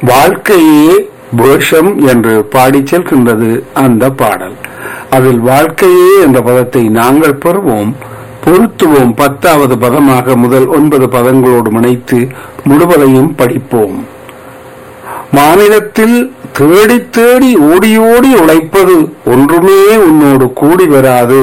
வாழ்க்கையே வேஷம் என்று பாடிச் செல்கின்றது அந்த பாடல் அதில் வாழ்க்கையே என்ற பதத்தை நாங்கள் பெறுவோம் பொருத்துவோம் பத்தாவது பதமாக முதல் ஒன்பது பதங்களோடு இணைத்து முழுவதையும் படிப்போம் மாநிலத்தில் தேடி தேடி ஓடி ஓடி உழைப்பது ஒன்றுமே உன்னோடு கூடி வராது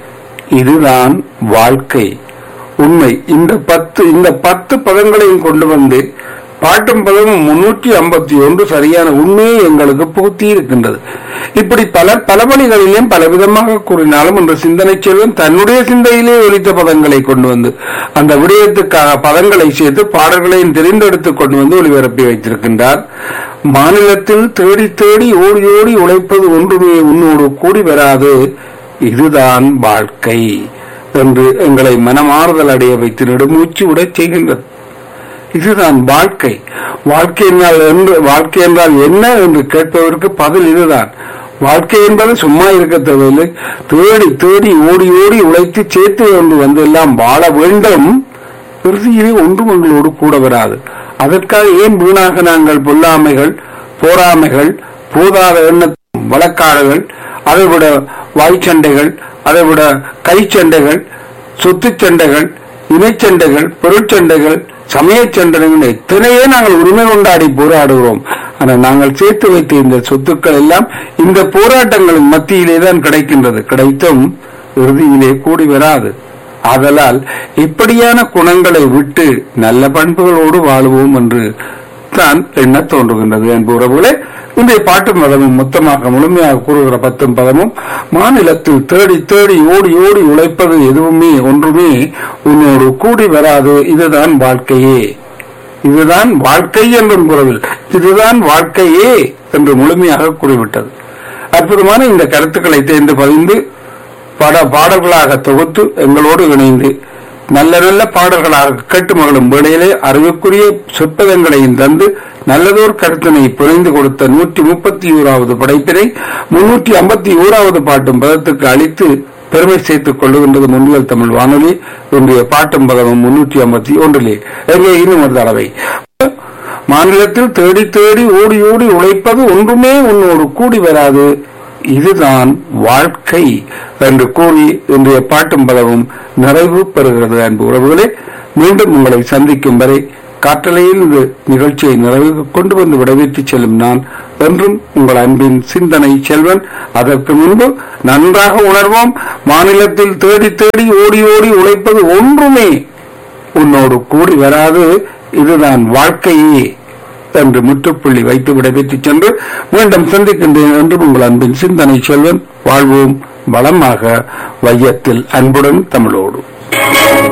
இதுதான் வாழ்க்கை உண்மை இந்த பத்து இந்த பத்து பதங்களையும் கொண்டு வந்து பாட்டும் பதமும் முன்னூற்றி ஐம்பத்தி ஒன்று சரியான உண்மையை எங்களுக்கு புகுத்தி இருக்கின்றது இப்படி பல பல வழிகளிலும் பலவிதமாக கூறினாலும் என்ற சிந்தனை செல்வன் தன்னுடைய சிந்தையிலே ஒலித்த பதங்களை கொண்டு வந்து அந்த விடயத்துக்காக பதங்களை சேர்த்து பாடல்களையும் தெரிந்தெடுத்துக் கொண்டு வந்து ஒளிபரப்பி வைத்திருக்கின்றார் மாநிலத்தில் தேடி தேடி ஓடி ஓடி உழைப்பது ஒன்றுமே உன்னோடு கூடி வராது இதுதான் வாழ்க்கை என்று எங்களை மனமாறுதல் அடைய வைத்து நெடுமூச்சு விடச் செய்கின்றது இதுதான் வாழ்க்கை வாழ்க்கை என்றால் என்று வாழ்க்கை என்றால் என்ன என்று கேட்பதற்கு பதில் இதுதான் வாழ்க்கை என்பது சும்மா இருக்க தேவையில்லை தேடி தேடி ஓடி ஓடி உழைத்து சேர்த்து கொண்டு வந்து எல்லாம் வாழ வேண்டும் இறுதியிலே ஒன்றும் எங்களோடு கூட வராது அதற்காக ஏன் வீணாக நாங்கள் பொல்லாமைகள் போராமைகள் போதாத எண்ண வழக்காடுகள் அதைவிட வாய்ச்சண்டைகள் அதைவிட கைச்சண்டைகள் சொத்து சண்டைகள் இணைச்சண்டைகள் பொருட்சண்டைகள் சமய சண்டைகள் எத்தனையே நாங்கள் உரிமை கொண்டாடி போராடுகிறோம் ஆனால் நாங்கள் சேர்த்து வைத்த இந்த சொத்துக்கள் எல்லாம் இந்த போராட்டங்களின் மத்தியிலே தான் கிடைக்கின்றது கிடைத்தும் இறுதியிலே கூடி வராது ஆதலால் இப்படியான குணங்களை விட்டு நல்ல பண்புகளோடு வாழுவோம் என்று தான் எண்ண தோன்றுகின்றது என்ப உறவுகளே இன்றைய பாட்டு மதமும் மொத்தமாக முழுமையாக கூறுகிற பத்தும் பதமும் மாநிலத்தில் தேடி தேடி ஓடி ஓடி உழைப்பது எதுவுமே ஒன்றுமே உன்னோடு கூடி வராது இதுதான் வாழ்க்கையே இதுதான் வாழ்க்கை என்றும் கூறவில் இதுதான் வாழ்க்கையே என்று முழுமையாக கூறிவிட்டது அற்புதமான இந்த கருத்துக்களை தேர்ந்து பதிந்து பட பாடல்களாக தொகுத்து எங்களோடு இணைந்து நல்ல நல்ல பாடல்களாக கேட்டு மகளும் வேளையிலே அறிவுக்குரிய சொற்பதங்களையும் தந்து நல்லதோர் கருத்தினை புரிந்து கொடுத்த நூற்றி முப்பத்தி ஓராவது படைப்பினை முன்னூற்றி ஐம்பத்தி ஓராவது பாட்டும் பதத்துக்கு அளித்து பெருமை சேர்த்துக் கொள்ளுகின்றது முன்னில் தமிழ் வானொலி இன்றைய பாட்டும் பதமும் முன்னூற்றி ஐம்பத்தி ஒன்றிலே எங்கே இன்னும் ஒரு தடவை மாநிலத்தில் தேடி தேடி ஓடி ஓடி உழைப்பது ஒன்றுமே உன்னோடு கூடி வராது இதுதான் வாழ்க்கை என்று கூறி இன்றைய பாட்டும் பதவும் நிறைவு பெறுகிறது அன்பு உறவுகளே மீண்டும் உங்களை சந்திக்கும் வரை காற்றலையில் இந்த நிகழ்ச்சியை நிறைவு கொண்டு வந்து விடைபெற்று செல்லும் நான் என்றும் உங்கள் அன்பின் சிந்தனை செல்வன் அதற்கு முன்பு நன்றாக உணர்வோம் மாநிலத்தில் தேடி தேடி ஓடி ஓடி உழைப்பது ஒன்றுமே உன்னோடு கூடி வராது இதுதான் வாழ்க்கையே என்று முற்றுப்புள்ளி வைத்து விடைபெற்று சென்று மீண்டும் சந்திக்கின்றேன் என்று உங்கள் அன்பின் சிந்தனை செல்வன் வாழ்வோம் வளமாக வையத்தில் அன்புடன் தமிழோடு